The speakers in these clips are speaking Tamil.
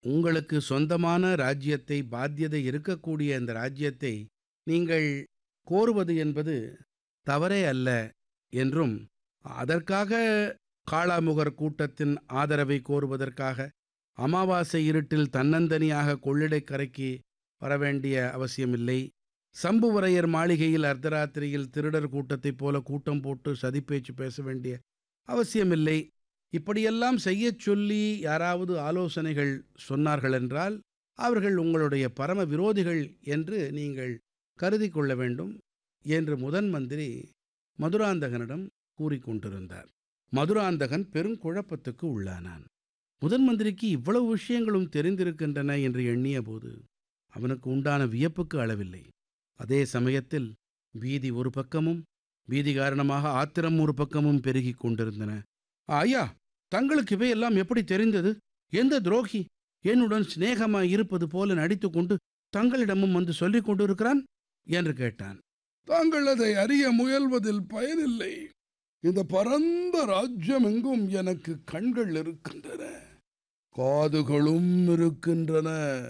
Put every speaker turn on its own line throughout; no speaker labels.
உங்களுக்கு சொந்தமான ராஜ்யத்தை பாத்தியதை இருக்கக்கூடிய இந்த ராஜ்யத்தை நீங்கள் கோருவது என்பது தவறே அல்ல என்றும் அதற்காக காளாமுகர் கூட்டத்தின் ஆதரவை கோருவதற்காக அமாவாசை இருட்டில் தன்னந்தனியாக கொள்ளிடைக்கரைக்கு வரவேண்டிய அவசியமில்லை சம்புவரையர் மாளிகையில் அர்த்தராத்திரியில் திருடர் கூட்டத்தைப் போல கூட்டம் போட்டு சதிப்பேச்சு பேச வேண்டிய அவசியமில்லை இப்படியெல்லாம் செய்யச் சொல்லி யாராவது ஆலோசனைகள் சொன்னார்கள் என்றால் அவர்கள் உங்களுடைய பரம விரோதிகள் என்று நீங்கள் கருதி கொள்ள வேண்டும் என்று முதன் மந்திரி மதுராந்தகனிடம் கூறிக்கொண்டிருந்தார் மதுராந்தகன் பெருங்குழப்பத்துக்கு உள்ளானான் முதன் மந்திரிக்கு இவ்வளவு விஷயங்களும் தெரிந்திருக்கின்றன என்று எண்ணிய போது அவனுக்கு உண்டான வியப்புக்கு அளவில்லை அதே சமயத்தில் பீதி ஒரு பக்கமும் பீதி காரணமாக ஆத்திரம் ஒரு பக்கமும் பெருகிக் கொண்டிருந்தன ஐயா தங்களுக்கு இவையெல்லாம் எப்படி தெரிந்தது எந்த துரோகி என்னுடன் சிநேகமாய் இருப்பது போல நடித்துக்கொண்டு தங்களிடமும் வந்து சொல்லிக் கொண்டிருக்கிறான் என்று கேட்டான்
தாங்கள் அதை அறிய முயல்வதில் பயனில்லை இந்த பரந்த ராஜ்யம் எங்கும் எனக்கு கண்கள் இருக்கின்றன காதுகளும் இருக்கின்றன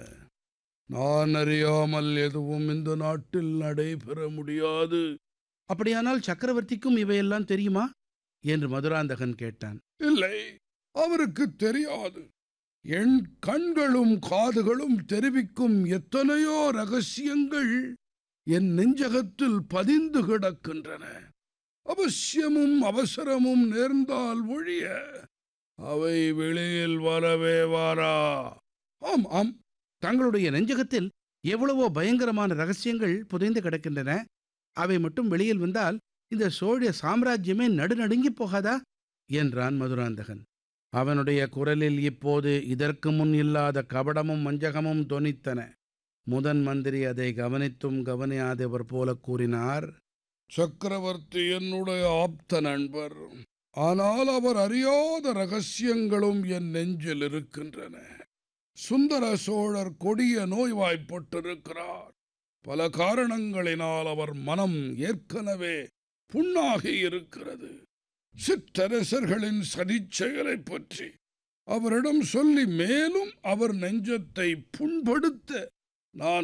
நான் அறியாமல் எதுவும் இந்த நாட்டில் நடைபெற முடியாது
அப்படியானால் சக்கரவர்த்திக்கும் இவையெல்லாம் தெரியுமா என்று மதுராந்தகன் கேட்டான்
இல்லை அவருக்கு தெரியாது என் கண்களும் காதுகளும் தெரிவிக்கும் எத்தனையோ ரகசியங்கள் என் நெஞ்சகத்தில் பதிந்து கிடக்கின்றன அவசியமும் அவசரமும் நேர்ந்தால் ஒழிய அவை வெளியில் வரவே வாரா
ஆம் ஆம் தங்களுடைய நெஞ்சகத்தில் எவ்வளவோ பயங்கரமான ரகசியங்கள் புதைந்து கிடக்கின்றன அவை மட்டும் வெளியில் வந்தால் இந்த சோழ சாம்ராஜ்யமே நடுநடுங்கி போகாதா என்றான் மதுராந்தகன் அவனுடைய குரலில் இப்போது இதற்கு முன் இல்லாத கபடமும் வஞ்சகமும் தொனித்தன முதன் மந்திரி அதை கவனித்தும் கவனியாதவர் போல கூறினார்
சக்கரவர்த்தி என்னுடைய ஆப்த நண்பர் ஆனால் அவர் அறியாத ரகசியங்களும் என் நெஞ்சில் இருக்கின்றன சுந்தர சோழர் கொடிய நோய்வாய்ப்பட்டிருக்கிறார் பல காரணங்களினால் அவர் மனம் ஏற்கனவே புண்ணாகி இருக்கிறது சிற்றரசர்களின் சதிச்செயலைப் பற்றி அவரிடம் சொல்லி மேலும் அவர் நெஞ்சத்தை புண்படுத்த நான்